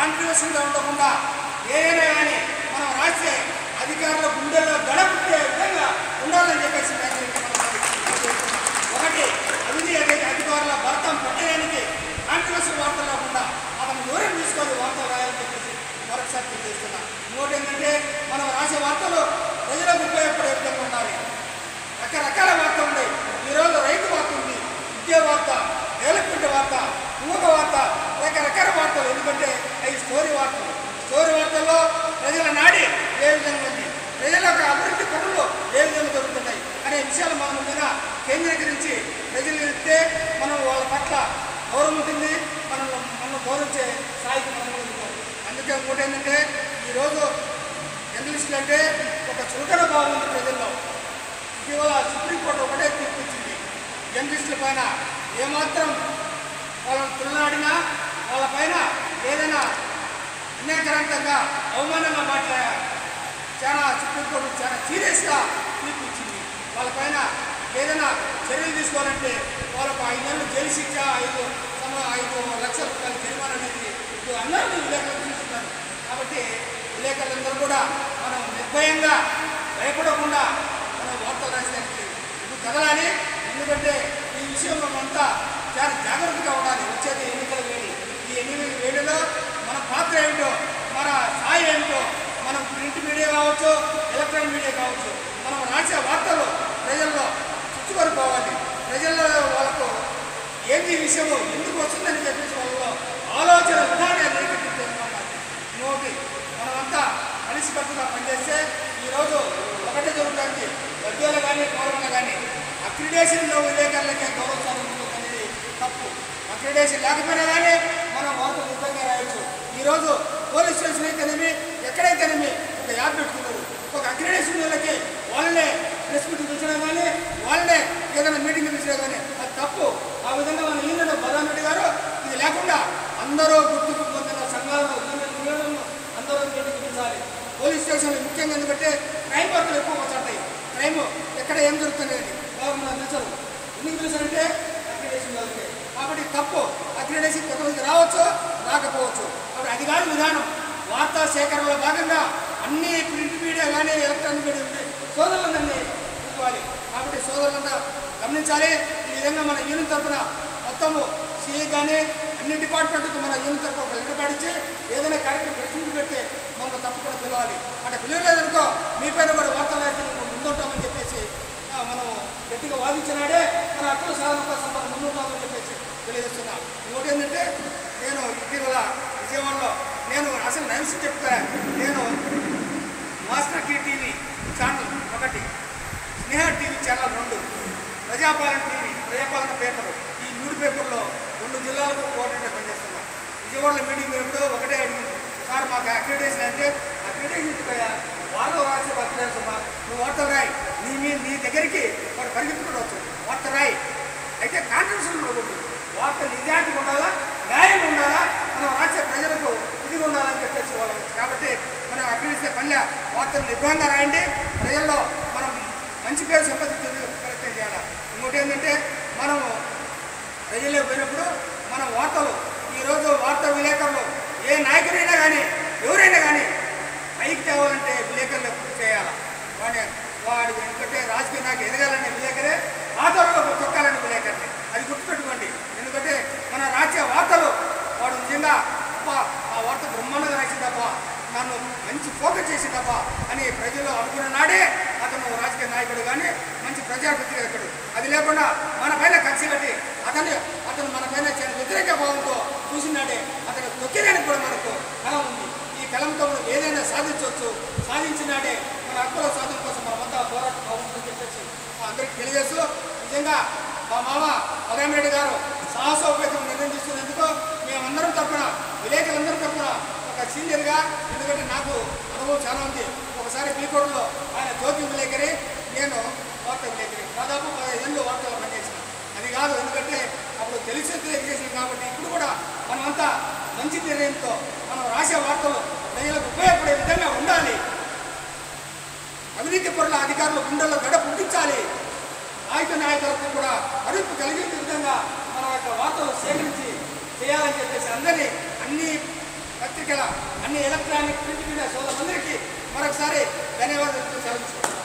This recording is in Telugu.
కాంట్రవర్సీగా ఉండకుండా ఏదైనా కానీ మనం రాసే అధికారుల గుండెల్లో గడపుట్టే విధంగా ఉండాలని చెప్పేసి నేను మనం ఒకటి అవినీతి అధికారుల భర్తం పట్టడానికి కాంట్రవర్సీ వార్తలు లేకుండా అతను దూరం తీసుకొని వార్తలు రాయాలని చెప్పేసి మరొకసారి తెలియజేస్తున్నా ఇంకోటి ఏంటంటే మనం రాసే వార్తలు ప్రజలకు ఉపయోగపడే విధంగా ఉండాలి రకరకాల వార్త ఉన్నాయి ఈరోజు రైతు వార్త ఉంది విద్యా వార్త డెవలప్మెంట్ వార్త ఇంకొక వార్త రకరకాల వార్తలు ఎందుకంటే అవి స్టోరీ వార్తలు స్టోరీ వార్తల్లో ప్రజల నాడి ఏ విధంగా ఉంది ప్రజల యొక్క అభివృద్ధి పనులు ఏ విధంగా జరుగుతున్నాయి అనే విషయాలు మనం మీద కేంద్రీకరించి ప్రజలు ఇస్తే మనం వాళ్ళ పట్ల గౌరవం ఉంటుంది మనం మనం గౌరవించే స్థాయికి మనం ఉంటాం అందుకే ఇంకోటి ఏంటంటే ఈరోజు జర్నలిస్టులు అంటే ఒక చులకన భావం ఉంది ప్రజల్లో ఇటీవల సుప్రీంకోర్టు ఒకటే తీర్పు ఇచ్చింది జర్నలిస్టుల పైన ఏమాత్రం వాళ్ళని తులనాడినా వాళ్ళ పైన ఏదైనా అన్యాయకరంగా అవమానంగా మాట్లాడా చాలా సుప్రీంకోర్టు చాలా సీరియస్గా తీర్పు ఇచ్చింది వాళ్ళ పైన ఏదైనా చర్యలు తీసుకోవాలంటే వాళ్ళకు ఐదు నెలలు జైలు శిక్ష ఐదు సమ ఐదు లక్షల రూపాయల జరిమానా అనేది ఇప్పుడు అందరూ విలేకరులు చూస్తున్నారు కాబట్టి విలేకరులందరూ కూడా మనం నిర్భయంగా భయపడకుండా మనం వార్తలు రాసడానికి ఇది కదలాలి ఎందుకంటే ఈ విషయంలో మనమంతా చాలా జాగ్రత్తగా ఉండాలి వచ్చేది ఎన్నికల వేడి ఈ ఎన్నికల వేడిలో మన పాత్ర ఏమిటో మన స్థాయి ఏమిటో మనం ప్రింట్ మీడియా కావచ్చు ఎలక్ట్రానిక్ మీడియా కావచ్చు మనం రాసే వార్తలు ప్రజల్లో చుట్టుకొనిపోవాలి ప్రజల్లో వాళ్ళకు ఏంది ఈ విషయము ఎందుకు వస్తుందని చెప్పేసి వాళ్ళలో ఆలోచన విధానాన్ని రేకెత్తించాలి ఇంకోటి మనమంతా కలిసికట్టుగా పనిచేస్తే ఈరోజు ఒకటే జరుగుతుంది వద్యోలు కానీ గౌరవంగా కానీ అక్రిడేషన్లో విలేకరులకే గౌరవ స్థానం ఉంటుంది అనేది తప్పు అక్రిడేషన్ లేకపోయినా కానీ మనం వార్తలు నిజంగా రాయొచ్చు ఈరోజు పోలీస్ స్టేషన్ అయితేనేమి ఎక్కడైతేనేమి ఒక యాప్ పెట్టుకున్నారు ఒక అక్రిడేషన్ వాళ్ళకి వాళ్ళనే ప్రెస్ మీట్ పిలిచినా కానీ వాళ్ళనే ఏదైనా మీటింగ్ పిలిచినా కానీ అది తప్పు ఆ విధంగా మన ఈయన బదామెడ్డి గారు ఇది లేకుండా అందరూ గుర్తింపు పొందిన సంఘాలను యూనియన్ యూనియన్లను అందరూ మీటింగ్ పిలిచాలి పోలీస్ స్టేషన్లు ముఖ్యంగా ఎందుకంటే క్రైమ్ వార్తలు ఎక్కువ వచ్చాయి క్రైమ్ ఎక్కడ ఏం జరుగుతుంది వాళ్ళు మన పిలిచారు ఎందుకు పిలిచారంటే అక్రిడేషన్ వాళ్ళకి కాబట్టి తప్పు అక్రిడేషన్ కొంతమంది రావచ్చు రాకపోవచ్చు కాబట్టి అది కాదు విధానం వార్తా సేకరణలో భాగంగా అన్ని ప్రింట్ మీడియా కానీ ఎలక్ట్రానిక్ మీడియా ఉంది సోదరులందరినీ చూసుకోవాలి కాబట్టి సోదరులంతా గమనించాలి ఈ విధంగా మన యూనియన్ తరఫున మొత్తము సిఏ కానీ అన్ని డిపార్ట్మెంట్కి మన యూనియన్ తరఫున ఒక లెటర్ పాటించి ఏదైనా కార్యక్రమం ప్రశ్నలు పెడితే మనం తప్పకుండా పిలవాలి అంటే పిలవలేదనుకో మీ పైన కూడా వార్తలు రాసి మేము ముందుంటామని చెప్పేసి ఆ, మనం గట్టిగా వాదించినాడే మన హక్కుల సాధన కోసం మనం ముందుంటామని చెప్పేసి తెలియజేస్తున్నాం ఇంకోటి ఏంటంటే నేను ఇటీవల విజయవాడలో నేను అసలు నైన్సి చెప్తాను నేను మాస్టర్ కి టీవీ ఛానల్ ఒకటి స్నేహ టీవీ ఛానల్ రెండు ప్రజాపాలన టీవీ ప్రజాపాలన పేపర్ ఈ మూడు పేపర్లో రెండు జిల్లాలకు కోఆర్డినేటర్ పనిచేస్తున్నాం విజయవాడలో మీటింగ్ ఎప్పుడో ఒకటే అడిగింది సార్ మాకు అక్రిడేషన్ అంటే అక్రిడేషన్ ఇచ్చిపోయా వాళ్ళు రాసే పత్రిక నువ్వు వార్త రాయి నీ మీ నీ దగ్గరికి వాడు పరిగెత్తుకోవచ్చు వార్త రాయి అయితే కాంట్రవర్సల్ ఉండకూడదు వార్త నిజానికి ఉండాలా న్యాయం ఉండాలా మనం రాసే ప్రజలకు ఇది ఉండాలని చెప్పేసి వాళ్ళు కాబట్టి మనం అగ్రిస్తే పల్లె వార్తలు నిర్భయంగా రాయండి ప్రజల్లో మనం మంచి పేరు సంపాదించేది ప్రయత్నం చేయాలి ఇంకోటి ఏంటంటే మనము ప్రజల్లో పోయినప్పుడు మన వార్తలు ఈరోజు వార్తా విలేకరులు ఏ నాయకుడైనా కానీ ఎవరైనా కానీ పైకి తేవాలంటే విలేకరులు కృషి చేయాలి వాడి వాడి ఎందుకంటే రాజకీయ నాకు ఎదగాలనే విలేకరే ఆధారంలో తొక్కాలనే విలేకరే అది గుర్తుపెట్టుకోండి ఎందుకంటే మన రాజ్య వార్తలు వాడు నిజంగా అబ్బా ఆ వార్త బ్రహ్మాండంగా రాసిందబ్బా నన్ను మంచి ఫోకస్ చేసిందబ్బా అని ప్రజలు అనుకున్న నాడే అతను రాజకీయ నాయకుడు కానీ మంచి ప్రజాప్రతినిధుడు అది లేకుండా మన పైన ఖర్చు కట్టి అతను అతను మన పైన చాలా వ్యతిరేక భావంతో చూసినాడే అతను తొక్కినానికి కూడా మనకు కళ ఉంది ఈ కలంతో మనం ఏదైనా సాధించవచ్చు సాధించినాడే మన హక్కుల సాధన కోసం మనమంతా పోరాటం బాగుంటుందని చెప్పేసి అందరికీ తెలియజేస్తూ నిజంగా మా మామ రెడ్డి గారు సాహసోపేతం నిర్ణయం తీసుకున్నందుకు మేమందరం తరపున విలేకరులందరం తరపున ఒక సీనియర్గా ఎందుకంటే నాకు అనుభవం చాలా ఉంది ఒకసారి బీకోడ్లో ఆయన జ్యోతి విలేకరి నేను వార్త విలేకరి దాదాపు పదిహేను వార్తలు పనిచేసిన అది కాదు ఎందుకంటే అప్పుడు తెలిసి తెలియజేసింది కాబట్టి ఇప్పుడు కూడా మనమంతా మంచి నిర్ణయంతో మనం రాసే వార్తలు ప్రజలకు ఉపయోగపడే విధంగా ఉండాలి అవినీతి పరుల అధికారులు గుండెల్లో గడ పుట్టించాలి నాయక నాయకులకు కూడా అదుపు కలిగే విధంగా మన యొక్క వార్తలు సేకరించి చేయాలని చెప్పేసి అందరినీ అన్ని పత్రిక పత్రికల అన్ని ఎలక్ట్రానిక్ ప్రింట్ మీడియా సోదరులందరికీ మరొకసారి ధన్యవాదాలు సెలవు